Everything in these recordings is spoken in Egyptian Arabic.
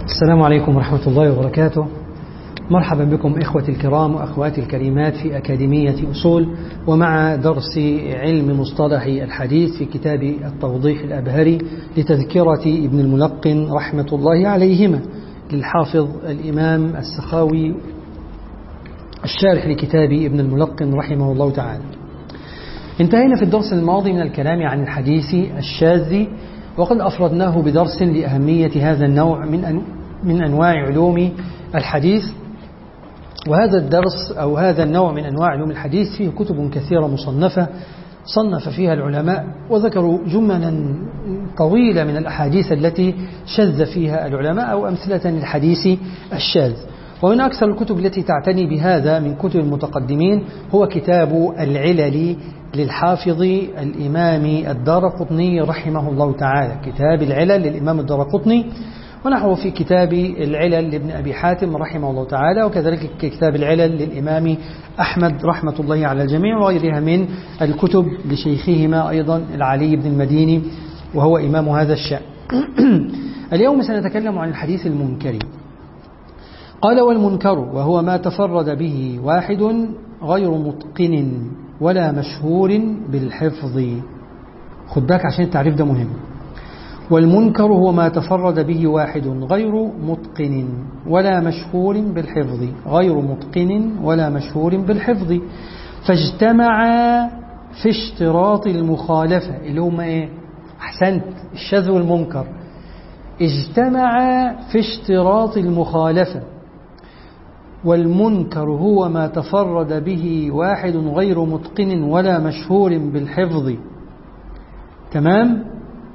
السلام عليكم ورحمة الله وبركاته مرحبا بكم إخوتي الكرام وأخواتي الكريمات في أكاديمية أصول ومع درس علم مصطلح الحديث في كتاب التوضيح الأبهري لتذكرة ابن الملقن رحمة الله عليهما للحافظ الإمام السخاوي الشارح لكتاب ابن الملقن رحمه الله تعالى انتهينا في الدرس الماضي من الكلام عن الحديث الشاذ وقد أفردناه بدرس لأهمية هذا النوع من من أنواع علوم الحديث وهذا الدرس أو هذا النوع من أنواع علوم الحديث فيه كتب كثيرة مصنفة صنف فيها العلماء وذكروا جملا طويلة من الأحاديث التي شذ فيها العلماء أو أمثلة للحديث الشاذ ومن أكثر الكتب التي تعتني بهذا من كتب المتقدمين هو كتاب العلل للحافظ الإمام الدار قطني رحمه الله تعالى كتاب العلل للإمام الدار قطني ونحو في كتاب العلل لابن أبي حاتم رحمه الله تعالى وكذلك كتاب العلل للإمام أحمد رحمة الله على الجميع وغيرها من الكتب لشيخهما أيضا العلي بن المديني وهو إمام هذا الشأن اليوم سنتكلم عن الحديث المنكر قال والمنكر وهو ما تفرد به واحد غير متقن ولا مشهور بالحفظ خد بالك عشان التعريف ده مهم والمنكر هو ما تفرد به واحد غير متقن ولا مشهور بالحفظ غير متقن ولا مشهور بالحفظ فاجتمع في اشتراط المخالفة اللي هم ايه احسنت الشذ والمنكر اجتمع في اشتراط المخالفة والمنكر هو ما تفرد به واحد غير متقن ولا مشهور بالحفظ تمام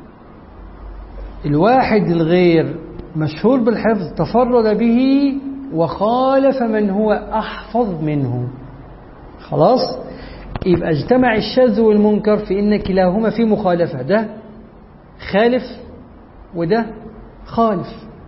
الواحد الغير مشهور بالحفظ تفرد به وخالف من هو أحفظ منه خلاص يبقى اجتمع الشاذ والمنكر في إن كلاهما في مخالفة ده خالف وده خالف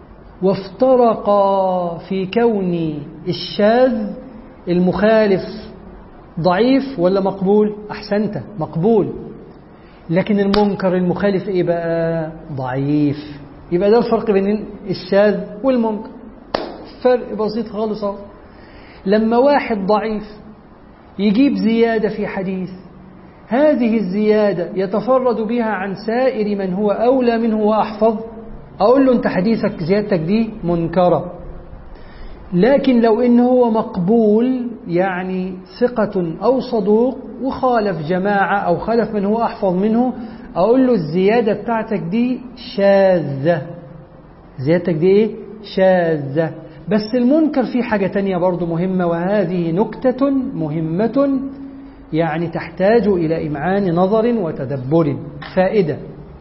وافترقا في كون الشاذ المخالف ضعيف ولا مقبول أحسنت مقبول لكن المنكر المخالف إيه بقى ضعيف يبقى ده الفرق بين الشاذ والمنكر فرق بسيط خالص اهو لما واحد ضعيف يجيب زيادة في حديث هذه الزيادة يتفرد بها عن سائر من هو أولى منه وأحفظ أقول له أنت حديثك زيادتك دي منكرة لكن لو إن هو مقبول يعني ثقة أو صدوق وخالف جماعة أو خالف من هو أحفظ منه أقول له الزيادة بتاعتك دي شاذة زيادتك دي إيه؟ شاذة بس المنكر فيه حاجة تانية برضو مهمة وهذه نكتة مهمة يعني تحتاج إلى إمعان نظر وتدبر فائدة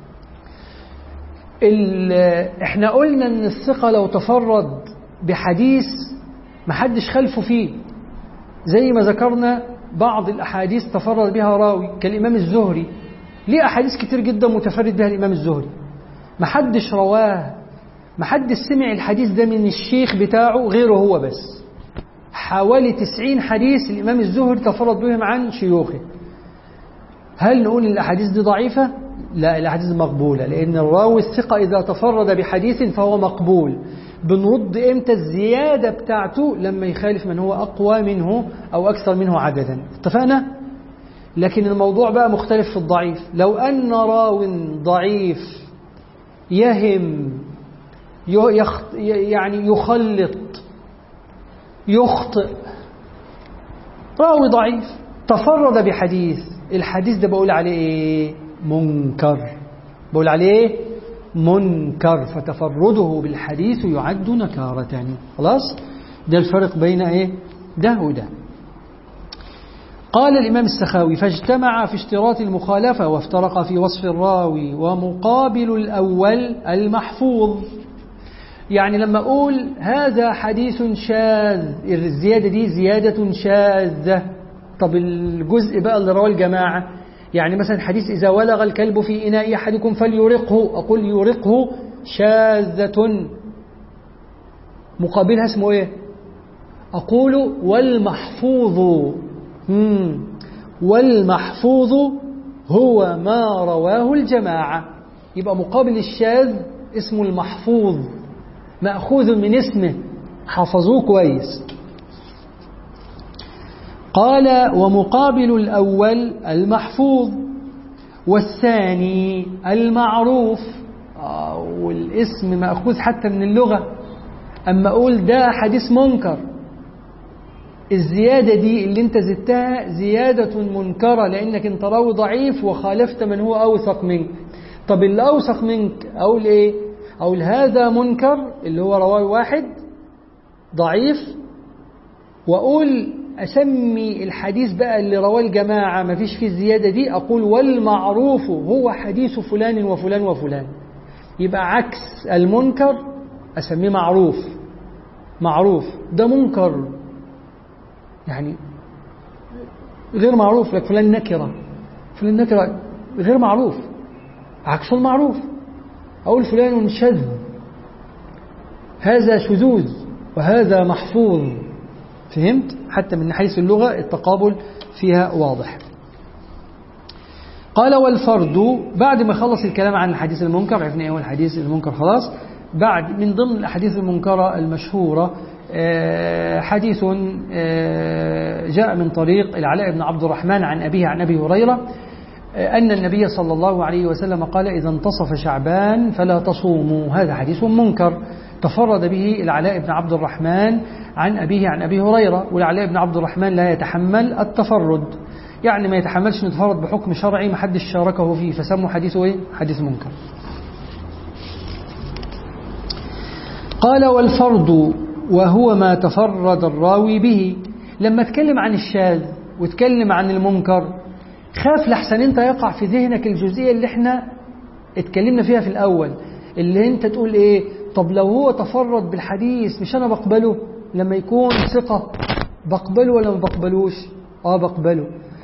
احنا قلنا ان الثقة لو تفرد بحديث محدش خلفه فيه زي ما ذكرنا بعض الأحاديث تفرد بها راوي كالإمام الزهري ليه أحاديث كتير جدا متفرد بها الإمام الزهري محدش رواه محدش سمع الحديث ده من الشيخ بتاعه غيره هو بس حوالي تسعين حديث الإمام الزهري تفرد بهم عن شيوخه هل نقول الأحاديث دي ضعيفة؟ لا الأحاديث مقبولة لأن الراوي الثقة إذا تفرد بحديث فهو مقبول بنرد إمتى الزيادة بتاعته لما يخالف من هو أقوى منه أو أكثر منه عددا اتفقنا؟ لكن الموضوع بقى مختلف في الضعيف لو أن راو ضعيف يهم يخط يعني يخلط يخطئ راوي ضعيف تفرد بحديث الحديث ده بقول عليه ايه منكر بقول عليه منكر فتفرده بالحديث يعد نكارة خلاص ده الفرق بين ايه ده وده قال الإمام السخاوي فاجتمع في اشتراط المخالفة وافترق في وصف الراوي ومقابل الأول المحفوظ يعني لما أقول هذا حديث شاذ الزيادة دي زيادة شاذة طب الجزء بقى اللي رواه الجماعة يعني مثلا حديث إذا ولغ الكلب في إناء أحدكم فليرقه أقول يرقه شاذة مقابلها اسمه إيه أقول والمحفوظ مم. والمحفوظ هو ما رواه الجماعة يبقى مقابل الشاذ اسمه المحفوظ مأخوذ من اسمه حفظوه كويس قال ومقابل الأول المحفوظ والثاني المعروف والاسم مأخوذ حتى من اللغة أما أقول ده حديث منكر الزيادة دي اللي انت زدتها زيادة منكرة لأنك انت راوي ضعيف وخالفت من هو أوثق منك طب اللي أوثق منك أقول إيه أقول هذا منكر اللي هو رواي واحد ضعيف وأقول أسمي الحديث بقى اللي رواه الجماعة ما فيش فيه الزيادة دي أقول والمعروف هو حديث فلان وفلان وفلان يبقى عكس المنكر أسميه معروف معروف ده منكر يعني غير معروف لك فلان نكرة فلان نكرة غير معروف عكس المعروف أقول فلان شذ هذا شذوذ وهذا محفوظ فهمت حتى من حيث اللغة التقابل فيها واضح قال والفرد بعد ما خلص الكلام عن الحديث المنكر عرفنا ايه هو الحديث المنكر خلاص بعد من ضمن الاحاديث المنكرة المشهورة حديث جاء من طريق العلاء بن عبد الرحمن عن أبيه عن أبي هريرة أن النبي صلى الله عليه وسلم قال إذا انتصف شعبان فلا تصوموا هذا حديث منكر تفرد به العلاء بن عبد الرحمن عن أبيه عن أبي هريرة والعلاء بن عبد الرحمن لا يتحمل التفرد يعني ما يتحملش نتفرد بحكم شرعي ما حدش شاركه فيه فسموا حديثه ايه حديث منكر قال والفرد وهو ما تفرد الراوي به لما اتكلم عن الشاذ واتكلم عن المنكر خاف لحسن انت يقع في ذهنك الجزئية اللي احنا اتكلمنا فيها في الأول اللي انت تقول ايه طب لو هو تفرد بالحديث مش انا بقبله لما يكون ثقة بقبله ولا ما بقبلوش اه بقبله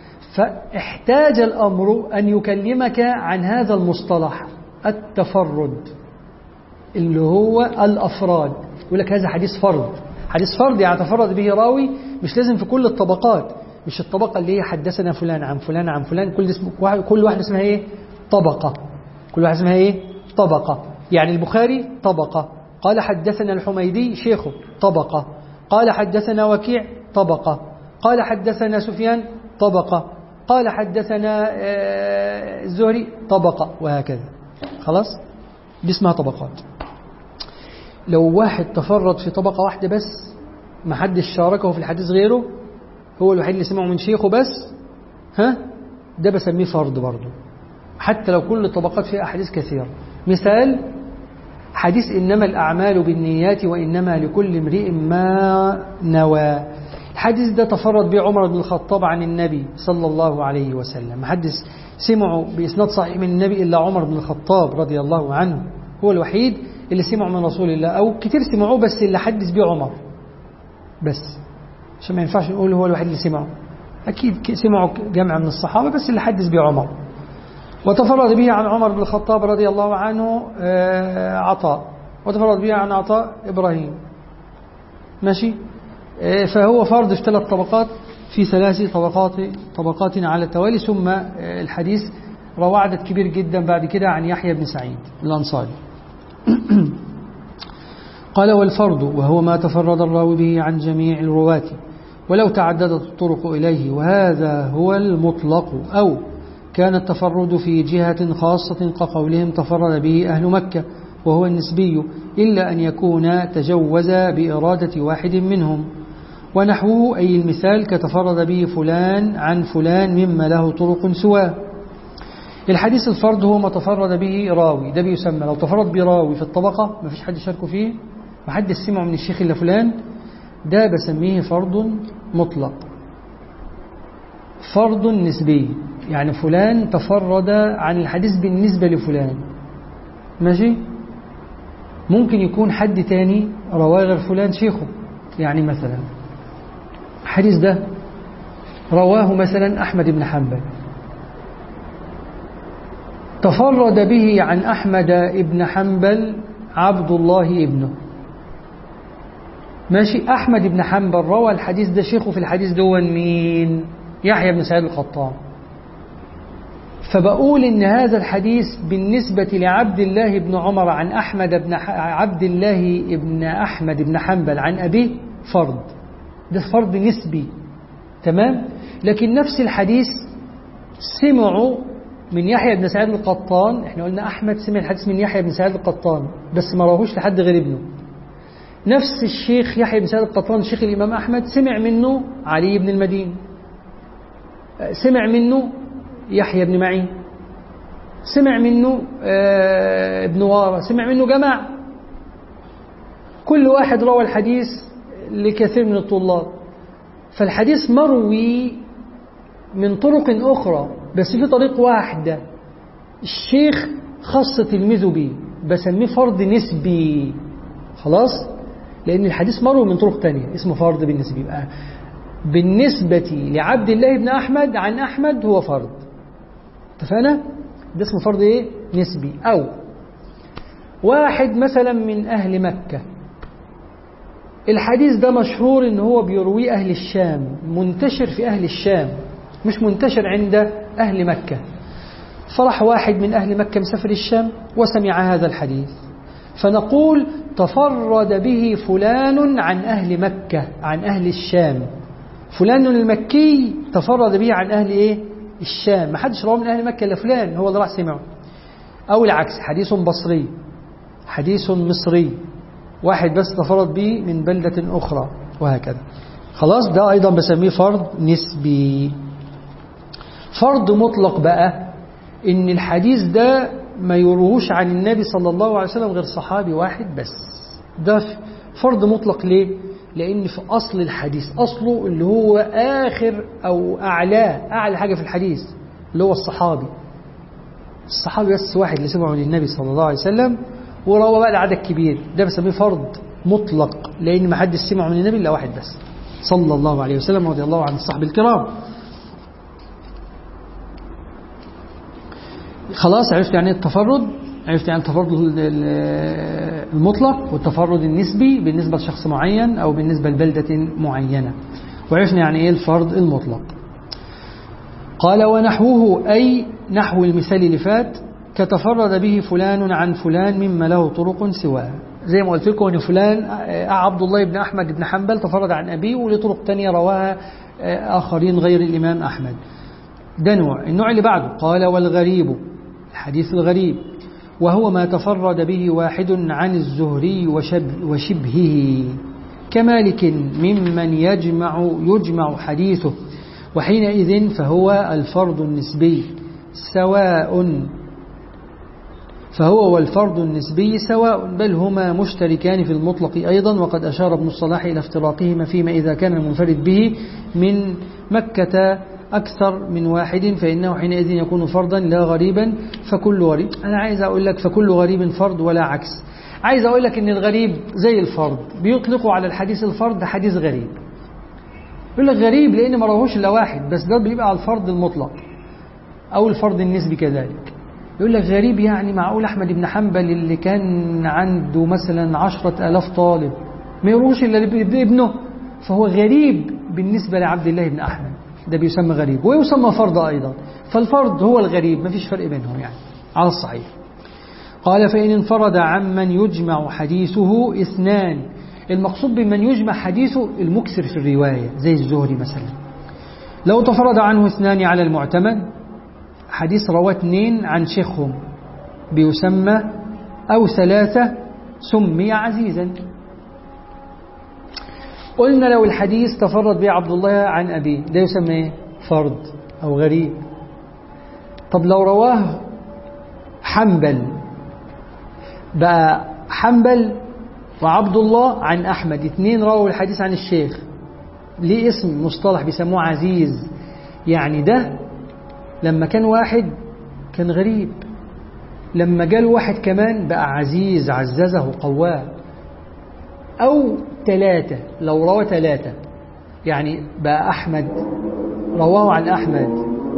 فاحتاج الأمر أن يكلمك عن هذا المصطلح التفرد اللي هو الأفراد يقول لك هذا حديث فرد حديث فرد يعني تفرد به راوي مش لازم في كل الطبقات مش الطبقة اللي هي حدثنا فلان عن فلان عن فلان كل اسم كل واحد اسمها ايه طبقة كل واحد اسمها ايه طبقة يعني البخاري طبقة قال حدثنا الحميدي شيخه طبقة قال حدثنا وكيع طبقة قال حدثنا سفيان طبقة قال حدثنا الزهري طبقة وهكذا خلاص دي اسمها طبقات لو واحد تفرد في طبقة واحدة بس ما حدش شاركه في الحديث غيره هو الوحيد اللي سمعه من شيخه بس ها ده بسميه فرد برضه حتى لو كل الطبقات فيها أحاديث كثيرة مثال حديث إنما الأعمال بالنيات وإنما لكل امرئ ما نوى الحديث ده تفرد به عمر بن الخطاب عن النبي صلى الله عليه وسلم محدث سمعوا بإسناد صحيح من النبي إلا عمر بن الخطاب رضي الله عنه هو الوحيد اللي سمعوا من رسول الله أو كتير سمعوه بس اللي حدث به عمر بس عشان ما ينفعش نقول هو الوحيد اللي سمعه أكيد سمعوا جمع من الصحابة بس اللي حدث به عمر وتفرد به عن عمر بن الخطاب رضي الله عنه عطاء وتفرد به عن عطاء إبراهيم ماشي فهو فرد في ثلاث طبقات في ثلاث طبقات طبقات على التوالي ثم الحديث روى عدد كبير جدا بعد كده عن يحيى بن سعيد الأنصاري قال والفرد وهو ما تفرد الراوي به عن جميع الرواة ولو تعددت الطرق إليه وهذا هو المطلق أو كان التفرد في جهة خاصة كقولهم تفرد به أهل مكة وهو النسبي إلا أن يكون تجوز بإرادة واحد منهم ونحوه أي المثال كتفرد به فلان عن فلان مما له طرق سواه الحديث الفرد هو ما تفرد به راوي ده بيسمى لو تفرد براوي في الطبقة ما فيش حد شاركه فيه ما حد سمعه من الشيخ إلا فلان ده بسميه فرد مطلق فرد نسبي يعني فلان تفرد عن الحديث بالنسبة لفلان ماشي ممكن يكون حد تاني رواه غير فلان شيخه يعني مثلا الحديث ده رواه مثلا أحمد بن حنبل تفرد به عن أحمد بن حنبل عبد الله ابنه ماشي أحمد بن حنبل روى الحديث ده شيخه في الحديث دون مين يحيى بن سعيد القطان فبقول إن هذا الحديث بالنسبة لعبد الله بن عمر عن أحمد بن عبد الله بن أحمد بن حنبل عن أبيه فرض ده فرض نسبي تمام لكن نفس الحديث سمعوا من يحيى بن سعيد القطان احنا قلنا أحمد سمع الحديث من يحيى بن سعيد القطان بس ما راهوش لحد غير ابنه نفس الشيخ يحيى بن سعيد القطان الشيخ الإمام أحمد سمع منه علي بن المدين سمع منه يحيى بن معين سمع منه ابن وارة سمع منه جماعة كل واحد روى الحديث لكثير من الطلاب فالحديث مروي من طرق أخرى بس في طريق واحدة الشيخ خص تلميذه بيه بسميه فرض نسبي خلاص لأن الحديث مروي من طرق تانية اسمه فرض بالنسبة يبقى بالنسبة لعبد الله بن أحمد عن أحمد هو فرض اتفقنا ده اسمه فرض ايه نسبي أو واحد مثلا من أهل مكة الحديث ده مشهور ان هو بيرويه أهل الشام منتشر في أهل الشام مش منتشر عند أهل مكة فرح واحد من أهل مكة مسافر الشام وسمع هذا الحديث فنقول تفرد به فلان عن أهل مكة عن أهل الشام فلان المكي تفرد به عن أهل إيه؟ الشام ما حدش رواه من أهل مكة إلا فلان هو اللي راح سمعه أو العكس حديث بصري حديث مصري واحد بس تفرد به من بلدة أخرى وهكذا خلاص ده أيضا بسميه فرض نسبي فرض مطلق بقى إن الحديث ده ما يروهوش عن النبي صلى الله عليه وسلم غير صحابي واحد بس ده فرض مطلق ليه لأن في أصل الحديث أصله اللي هو آخر أو أعلاه أعلى حاجة في الحديث اللي هو الصحابي الصحابي بس واحد اللي سمعه للنبي صلى الله عليه وسلم وروى بقى العدد كبير ده بسميه فرض مطلق لأن ما حدش سمعه من النبي إلا واحد بس صلى الله عليه وسلم رضي الله عن الصحب الكرام خلاص عرفت يعني التفرد عرفت يعني التفرد المطلق والتفرد النسبي بالنسبة لشخص معين أو بالنسبة لبلدة معينة وعرفنا يعني إيه الفرض المطلق قال ونحوه أي نحو المثال اللي فات كتفرد به فلان عن فلان مما له طرق سواه زي ما قلت لكم ان فلان عبد الله بن احمد بن حنبل تفرد عن ابيه ولطرق تانية رواها اخرين غير الامام احمد ده نوع النوع اللي بعده قال والغريب الحديث الغريب وهو ما تفرد به واحد عن الزهري وشب وشبهه كمالك ممن يجمع يجمع حديثه وحينئذ فهو الفرض النسبي سواء فهو والفرض النسبي سواء بل هما مشتركان في المطلق أيضا وقد أشار ابن الصلاح إلى افتراقهما فيما إذا كان المنفرد به من مكة أكثر من واحد فإنه حينئذ يكون فرضا لا غريبا فكل غريب أنا عايز أقول لك فكل غريب فرض ولا عكس عايز أقول لك أن الغريب زي الفرض بيطلقوا على الحديث الفرض حديث غريب يقول لك غريب لأن ما راهوش إلا واحد بس ده بيبقى على الفرض المطلق أو الفرض النسبي كذلك يقول لك غريب يعني معقول أحمد بن حنبل اللي كان عنده مثلا عشرة ألاف طالب ما يروش إلا ابنه فهو غريب بالنسبة لعبد الله بن أحمد ده بيسمى غريب ويسمى فرض أيضا فالفرض هو الغريب ما فيش فرق بينهم يعني على الصحيح قال فإن انفرد عمن يجمع حديثه اثنان المقصود بمن يجمع حديثه المكسر في الرواية زي الزهري مثلا لو تفرد عنه اثنان على المعتمد حديث رواه اثنين عن شيخهم بيسمى أو ثلاثة سمي عزيزا قلنا لو الحديث تفرد به عبد الله عن أبيه ده يسمى ايه؟ فرض أو غريب طب لو رواه حنبل بقى حنبل وعبد الله عن أحمد اثنين رووا الحديث عن الشيخ ليه اسم مصطلح بيسموه عزيز يعني ده لما كان واحد كان غريب لما جال واحد كمان بقى عزيز عززه قواه أو ثلاثة لو روى ثلاثة يعني بقى أحمد رواه عن أحمد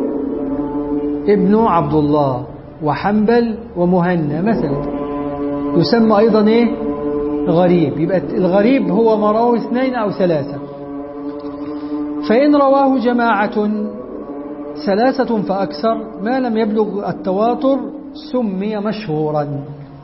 ابنه عبد الله وحنبل ومهنا مثلا يسمى أيضا إيه غريب يبقى الغريب هو ما رواه اثنين أو ثلاثة فإن رواه جماعة ثلاثة فأكثر ما لم يبلغ التواتر سمي مشهورا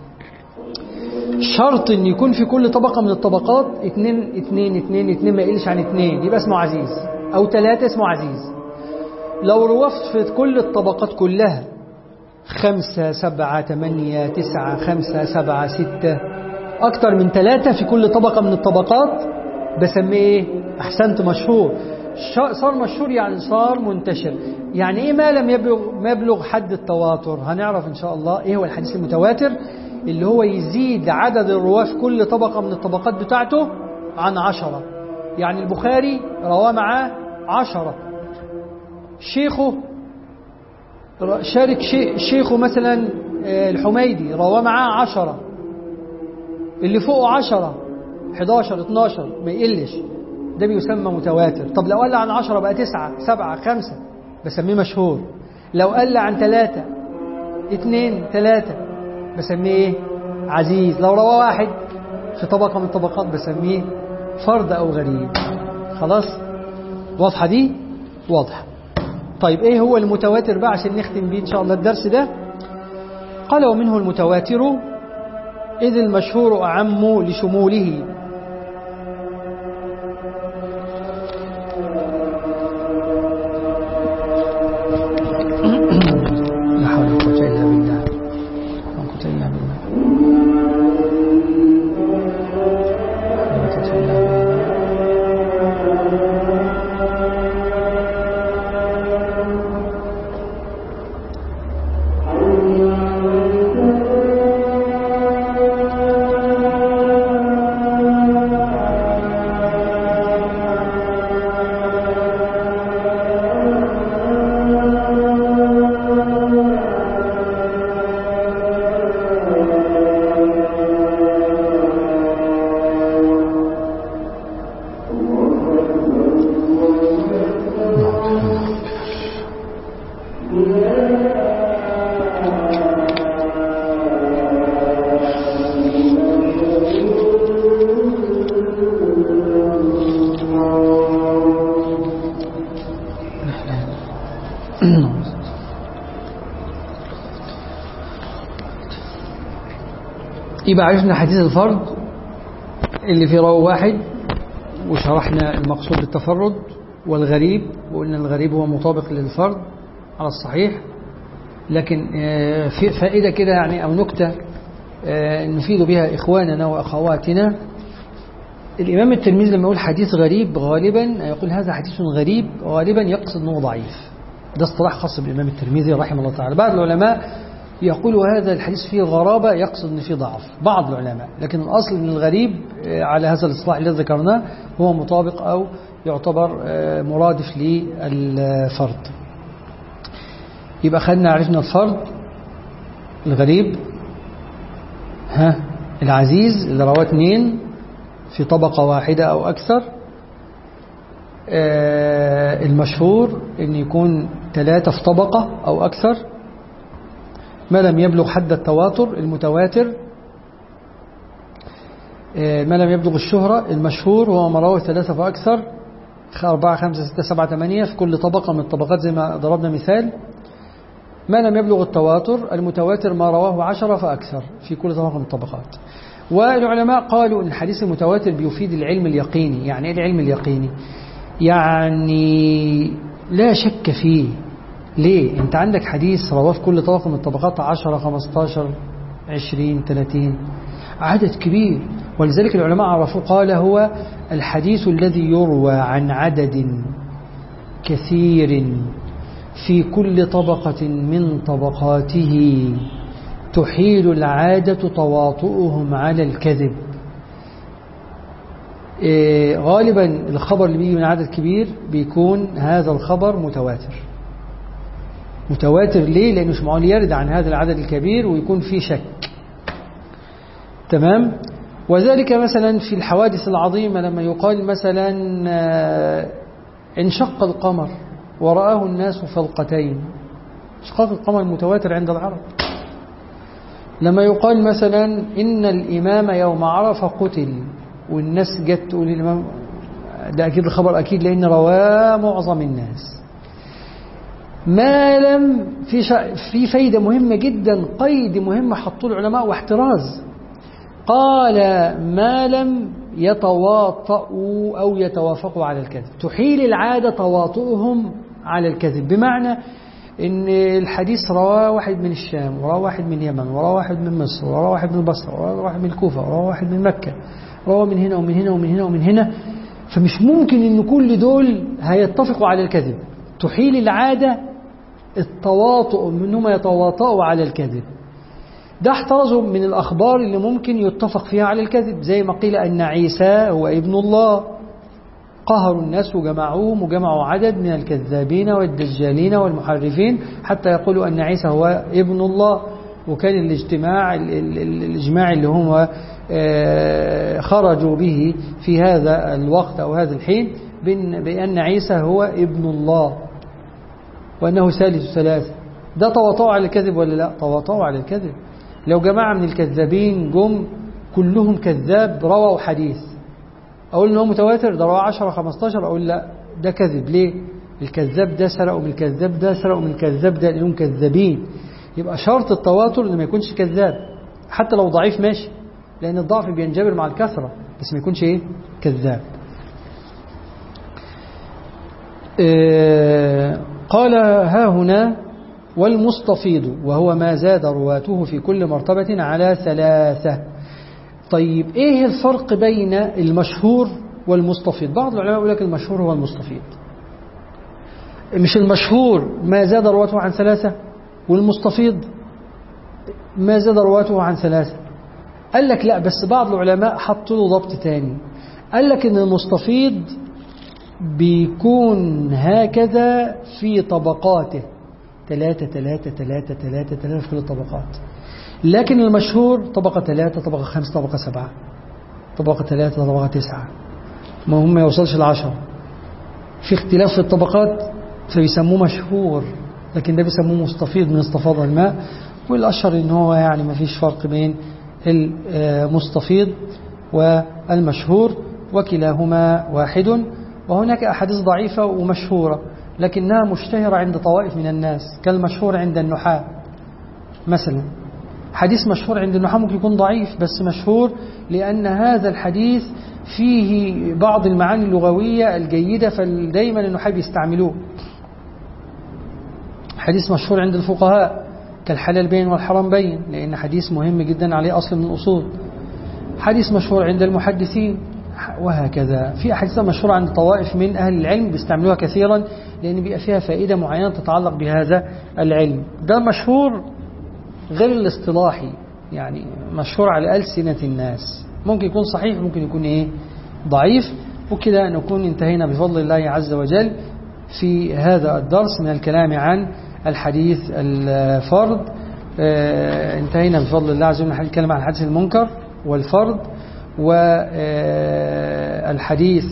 شرط ان يكون في كل طبقة من الطبقات اتنين اتنين اتنين اتنين ما يقلش عن اتنين يبقى اسمه عزيز او ثلاثة اسمه عزيز لو روفت في كل الطبقات كلها خمسة سبعة تمانية تسعة خمسة سبعة ستة أكتر من ثلاثة في كل طبقة من الطبقات بسميه إيه؟ أحسنت مشهور صار مشهور يعني صار منتشر يعني إيه ما لم يبلغ, ما يبلغ حد التواتر هنعرف إن شاء الله إيه هو الحديث المتواتر اللي هو يزيد عدد الرواة في كل طبقة من الطبقات بتاعته عن عشرة يعني البخاري رواه معاه عشرة شيخه شارك شيخه مثلا الحميدي رواه معاه عشرة اللي فوقه عشرة 11 12 ما يقلش ده بيسمى متواتر طب لو قل عن عشرة بقى تسعة سبعة خمسة بسميه مشهور لو قل عن ثلاثة اثنين ثلاثة بسميه ايه عزيز لو رواه واحد في طبقة من الطبقات بسميه فرد أو غريب خلاص واضحة دي واضحة طيب ايه هو المتواتر بقى عشان نختم بيه ان شاء الله الدرس ده قال ومنه المتواتر إذ المشهور أعم لشموله لا حول ولا قوة إلا بالله لا قوة إلا بالله لا قوة إلا بالله يبقى عرفنا حديث الفرد اللي في راوي واحد وشرحنا المقصود بالتفرد والغريب وقلنا الغريب هو مطابق للفرد على الصحيح لكن في فائدة كده يعني أو نكتة نفيد بها إخواننا وأخواتنا الإمام الترمذي لما يقول حديث غريب غالبا يقول هذا حديث غريب غالبا يقصد أنه ضعيف ده اصطلاح خاص بالإمام الترمذي رحمه الله تعالى بعض العلماء يقول هذا الحديث فيه غرابة يقصد أن فيه ضعف بعض العلماء لكن الأصل من الغريب على هذا الإصلاح الذي ذكرناه هو مطابق أو يعتبر مرادف للفرد يبقى خدنا عرفنا الفرد الغريب ها العزيز اللي رواه اثنين في طبقة واحدة أو أكثر المشهور أن يكون ثلاثة في طبقة أو أكثر ما لم يبلغ حد التواتر المتواتر ما لم يبلغ الشهرة المشهور هو ما رواه ثلاثة فأكثر أربعة خمسة ستة سبعة ثمانية في كل طبقة من الطبقات زي ما ضربنا مثال ما لم يبلغ التواتر المتواتر ما رواه عشرة فأكثر في كل طبقة من الطبقات والعلماء قالوا أن الحديث المتواتر بيفيد العلم اليقيني يعني إيه العلم اليقيني يعني لا شك فيه ليه انت عندك حديث رواه في كل طبقة من الطبقات 10 15 20 30 عدد كبير ولذلك العلماء عرفوا قال هو الحديث الذي يروى عن عدد كثير في كل طبقة من طبقاته تحيل العادة تواطؤهم على الكذب إيه غالبا الخبر اللي بيجي من عدد كبير بيكون هذا الخبر متواتر متواتر ليه لأنه شمعون يرد عن هذا العدد الكبير ويكون في شك تمام وذلك مثلا في الحوادث العظيمة لما يقال مثلا انشق القمر ورآه الناس فلقتين انشقاق القمر متواتر عند العرب لما يقال مثلا إن الإمام يوم عرف قتل والناس جت تقول الإمام ده أكيد الخبر أكيد لأن رواه معظم الناس ما لم في في فايدة مهمة جدا قيد مهم حطوه العلماء واحتراز قال ما لم يتواطؤوا أو يتوافقوا على الكذب تحيل العادة تواطؤهم على الكذب بمعنى ان الحديث رواه واحد من الشام ورواه واحد من اليمن ورواه واحد من مصر ورواه واحد من البصره ورواه واحد من الكوفه ورواه واحد من مكه رواه من هنا ومن هنا ومن هنا ومن هنا فمش ممكن ان كل دول هيتفقوا على الكذب تحيل العاده التواطؤ منهم يتواطؤوا على الكذب ده احترزوا من الأخبار اللي ممكن يتفق فيها على الكذب زي ما قيل أن عيسى هو ابن الله قهروا الناس وجمعوهم وجمعوا عدد من الكذابين والدجالين والمحرفين حتى يقولوا أن عيسى هو ابن الله وكان الاجتماع الاجماع اللي هم خرجوا به في هذا الوقت أو هذا الحين بأن عيسى هو ابن الله وأنه ثالث ثلاثة ده تواطؤوا على الكذب ولا لا تواطؤوا على الكذب لو جماعة من الكذابين جم كلهم كذاب رووا حديث أقول إن هو متواتر ده رواه 10 15 أقول لا ده كذب ليه الكذاب ده سرقوا من الكذاب ده سرقوا من الكذاب ده لأنهم كذابين يبقى شرط التواتر إنه ما يكونش كذاب حتى لو ضعيف ماشي لأن الضعف بينجبر مع الكثرة بس ما يكونش إيه كذاب إيه قال ها هنا والمستفيض وهو ما زاد رواته في كل مرتبة على ثلاثة طيب ايه الفرق بين المشهور والمستفيض بعض العلماء يقول لك المشهور هو المستفيض مش المشهور ما زاد رواته عن ثلاثة والمستفيض ما زاد رواته عن ثلاثة قال لك لا بس بعض العلماء حطوا له ضبط تاني قال لك ان المستفيض بيكون هكذا في طبقاته ثلاثة ثلاثة ثلاثة ثلاثة ثلاثة في كل الطبقات لكن المشهور طبقة ثلاثة طبقة خمسة طبقة سبعة طبقة ثلاثة طبقة تسعة ما هم ما يوصلش العشرة في اختلاف في الطبقات فبيسموه مشهور لكن ده بيسموه مستفيض من استفاض الماء والأشهر إن هو يعني ما فيش فرق بين المستفيض والمشهور وكلاهما واحد وهناك أحاديث ضعيفة ومشهورة لكنها مشتهرة عند طوائف من الناس كالمشهور عند النحاة مثلا حديث مشهور عند النحاة ممكن يكون ضعيف بس مشهور لأن هذا الحديث فيه بعض المعاني اللغوية الجيدة فدايما النحاة بيستعملوه حديث مشهور عند الفقهاء كالحلال بين والحرام بين لأن حديث مهم جدا عليه أصل من الأصول حديث مشهور عند المحدثين وهكذا في أحاديث مشهورة عند طوائف من أهل العلم بيستعملوها كثيرا لأن بيبقى فيها فائدة معينة تتعلق بهذا العلم ده مشهور غير الاصطلاحي يعني مشهور على ألسنة الناس ممكن يكون صحيح ممكن يكون إيه ضعيف وكده نكون انتهينا بفضل الله عز وجل في هذا الدرس من الكلام عن الحديث الفرد اه انتهينا بفضل الله عز وجل من الكلام عن الحديث المنكر والفرد والحديث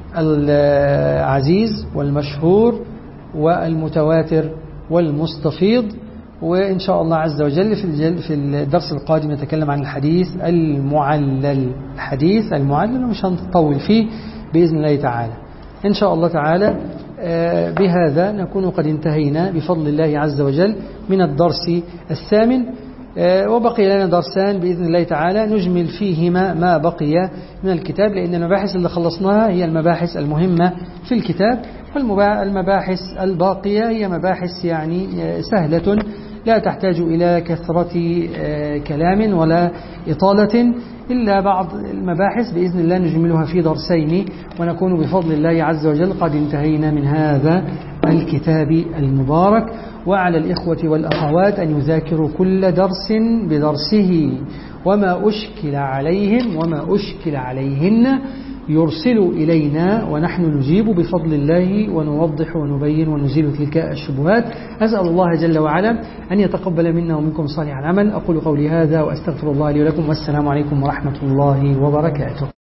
العزيز والمشهور والمتواتر والمستفيض وإن شاء الله عز وجل في في الدرس القادم نتكلم عن الحديث المعلل الحديث المعلل ومش هنطول فيه بإذن الله تعالى إن شاء الله تعالى بهذا نكون قد انتهينا بفضل الله عز وجل من الدرس الثامن وبقي لنا درسان بإذن الله تعالى نجمل فيهما ما بقي من الكتاب لأن المباحث اللي خلصناها هي المباحث المهمة في الكتاب والمباحث الباقية هي مباحث يعني سهلة لا تحتاج إلى كثرة كلام ولا إطالة إلا بعض المباحث بإذن الله نجملها في درسين ونكون بفضل الله عز وجل قد انتهينا من هذا الكتاب المبارك وعلى الإخوة والأخوات أن يذاكروا كل درس بدرسه وما أشكل عليهم وما أشكل عليهن يرسلوا إلينا ونحن نجيب بفضل الله ونوضح ونبين ونزيل تلك الشبهات أسأل الله جل وعلا أن يتقبل منا ومنكم صالح العمل أقول قولي هذا وأستغفر الله لي ولكم والسلام عليكم ورحمة الله وبركاته